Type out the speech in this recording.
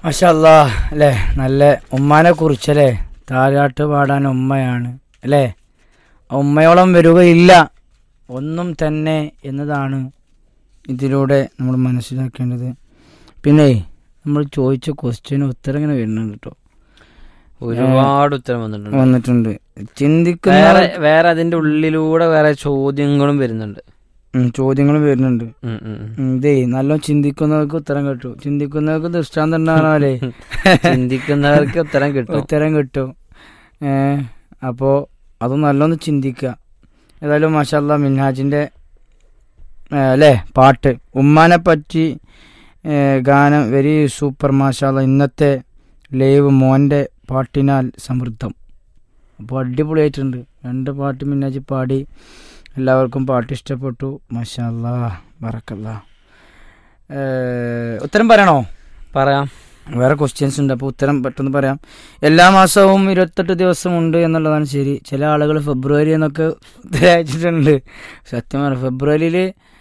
മഷാല്ലാ അല്ലേ നല്ല ഉമ്മാനെ കുറിച്ചല്ലേ താരാട്ട് പാടാൻ ഉമ്മയാണ് അല്ലേ ഉമ്മയോളം വരികയില്ല ഒന്നും തന്നെ എന്നതാണ് ഇതിലൂടെ നമ്മൾ മനസ്സിലാക്കേണ്ടത് പിന്നെ നമ്മൾ ചോദിച്ച ക്വസ്റ്റ്യന് ഉത്തരം ഇങ്ങനെ വരുന്നുണ്ട് കേട്ടോ ഒരുപാട് ഉത്തരം വന്നിട്ടുണ്ട് വന്നിട്ടുണ്ട് ചിന്തിക്കുന്ന വേറെ വേറെ അതിന്റെ ഉള്ളിലൂടെ വേറെ ചോദ്യങ്ങളും വരുന്നുണ്ട് ഉം, ചോദ്യങ്ങളും വരുന്നുണ്ട് ഉം, ഉം, ഉം. ഉം, ഇതേ നല്ല ചിന്തിക്കുന്നവർക്ക് ഉത്തരം കിട്ടും ചിന്തിക്കുന്നവർക്ക് ദൃഷ്ടാന്തം ഉണ്ടാകാനേ ചിന്തിക്കുന്നവർക്ക് ഉത്തരം കിട്ടും ഉത്തരം കിട്ടും ഏ അപ്പോൾ അത് നല്ലൊന്ന് ചിന്തിക്കുക ഏതായാലും മാഷല്ല മിൻഹാജിൻ്റെ അല്ലേ പാട്ട് ഉമ്മാനെ പറ്റി ഏ, ഗാനം വെരി സൂപ്പർ മാഷാല്ല ഇന്നത്തെ ലൈവ് മോൻ്റെ പാട്ടിനാൽ സമൃദ്ധം അപ്പോൾ അടിപൊളിയായിട്ടുണ്ട് രണ്ട് പാട്ട് മിന്നാജി പാടി എല്ലാവർക്കും പാട്ട് ഇഷ്ടപ്പെട്ടു മാഷാല്ലാ ബറക്കല്ല ഉത്തരം പറയണോ പറയാം വേറെ ക്വസ്റ്റ്യൻസ് ഉണ്ട് അപ്പോൾ ഉത്തരം പെട്ടെന്ന് പറയാം എല്ലാ മാസവും ഇരുപത്തെട്ട് ദിവസം ഉണ്ട് എന്നുള്ളതാണ് ശരി ചില ആളുകൾ ഫെബ്രുവരി എന്നൊക്കെ ഉത്തരം അയച്ചിട്ടുണ്ട് സത്യം പറയാം ഫെബ്രുവരിയിൽ